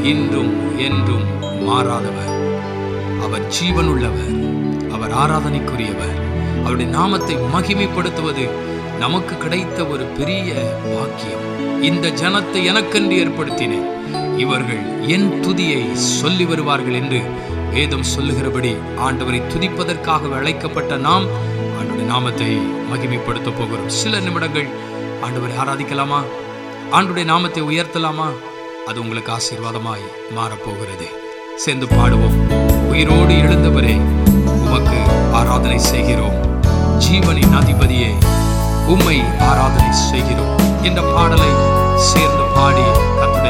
இன்றும் என்றும் மாறாதவர் அவர் ஜீவனுள்ளவர் அவர் ஆராதனைக்குரியவர் அவருடைய நாமத்தை மகிமைப்படுத்துவது நமக்கு கிடைத்த ஒரு பெரிய பாக்கியம் இந்த ஜனத்தை எனக்கென்று ஏற்படுத்தினேன் இவர்கள் என் துதியை சொல்லி வருவார்கள் என்று வேதம் சொல்லுகிறபடி ஆண்டவரை துதிப்பதற்காக அழைக்கப்பட்ட நாம் ஆண்டவருடைய நாமத்தை மகிமைப்படுத்த போகிறோம் சில நிமிடங்கள் ஆண்டவரை ஆராதிக்கலாமா ஆண்டுடைய நாமத்தை உயர்த்தலாமா அது உங்களுக்கு ஆசீர்வாதமாய் மாறப்போகிறது சேர்ந்து பாடுவோம் உயிரோடு எழுந்தவரே உமக்கு ஆராதனை செய்கிறோம் ஜீவனின் அதிபதியே உம்மை ஆராதனை செய்கிறோம் என்ற பாடலை சேர்ந்து பாடி கர்த்தருடைய